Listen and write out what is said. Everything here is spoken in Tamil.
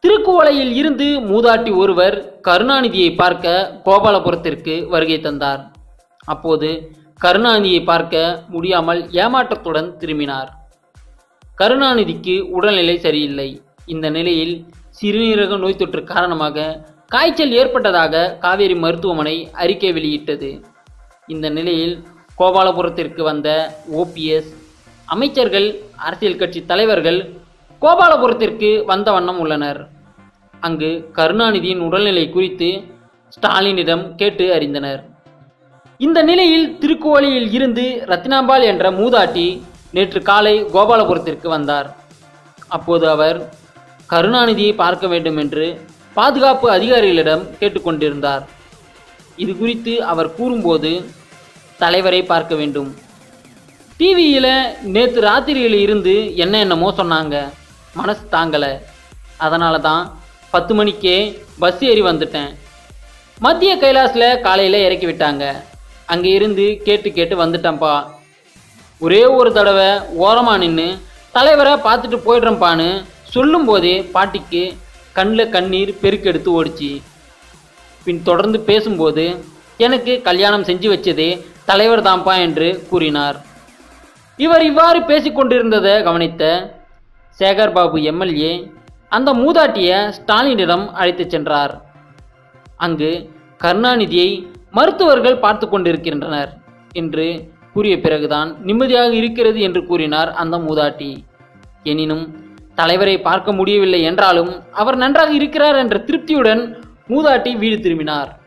திருக்குவளையில் இருந்து மூதாட்டி ஒருவர் கருணாநிதியை பார்க்க கோபாலபுரத்திற்கு வருகை தந்தார் அப்போது கருணாநிதியை பார்க்க முடியாமல் ஏமாற்றத்துடன் திரும்பினார் கருணாநிதிக்கு உடல்நிலை சரியில்லை இந்த நிலையில் சிறுநீரக நோய் தொற்று காரணமாக காய்ச்சல் ஏற்பட்டதாக காவேரி மருத்துவமனை அறிக்கை வெளியிட்டது இந்த நிலையில் கோபாலபுரத்திற்கு வந்த ஓபிஎஸ் அமைச்சர்கள் அரசியல் கட்சி தலைவர்கள் கோபாலபுரத்திற்கு வந்த வண்ணம் உள்ளனர் அங்கு கருணாநிதியின் உடல்நிலை குறித்து ஸ்டாலினிடம் கேட்டு அறிந்தனர் இந்த நிலையில் திருக்குவளையில் இருந்து ரத்தினாம்பாள் என்ற மூதாட்டி நேற்று காலை கோபாலபுரத்திற்கு வந்தார் அப்போது அவர் கருணாநிதியை பார்க்க வேண்டும் என்று பாதுகாப்பு அதிகாரிகளிடம் கேட்டுக்கொண்டிருந்தார் இது குறித்து அவர் கூறும்போது தலைவரை பார்க்க வேண்டும் டிவியில் நேற்று ராத்திரியில் இருந்து என்ன என்னமோ சொன்னாங்க மனசு தாங்கலை அதனால தான் பத்து மணிக்கே பஸ் ஏறி வந்துட்டேன் மத்திய கைலாஸில் காலையில் இறக்கி விட்டாங்க அங்கே இருந்து கேட்டு கேட்டு வந்துட்டேன்ப்பா ஒரே ஒரு தடவை ஓரமாக நின்று தலைவரை பார்த்துட்டு போயிடுறேன்ப்பான்னு சொல்லும்போதே பாட்டிக்கு கண்ணில் கண்ணீர் பெருக்கெடுத்து ஓடிச்சு பின் தொடர்ந்து பேசும்போது எனக்கு கல்யாணம் செஞ்சு வச்சதே தலைவர் தான்ப்பா என்று கூறினார் இவர் இவ்வாறு பேசிக்கொண்டிருந்ததை கவனித்த சேகர் பாபு எம்எல்ஏ அந்த மூதாட்டிய ஸ்டாலினிடம் அழைத்துச் சென்றார் அங்கு கருணாநிதியை மருத்துவர்கள் பார்த்து கொண்டிருக்கின்றனர் என்று கூறிய பிறகுதான் நிம்மதியாக இருக்கிறது என்று கூறினார் அந்த மூதாட்டி எனினும் தலைவரை பார்க்க முடியவில்லை என்றாலும் அவர் நன்றாக இருக்கிறார் என்ற திருப்தியுடன் மூதாட்டி வீடு திரும்பினார்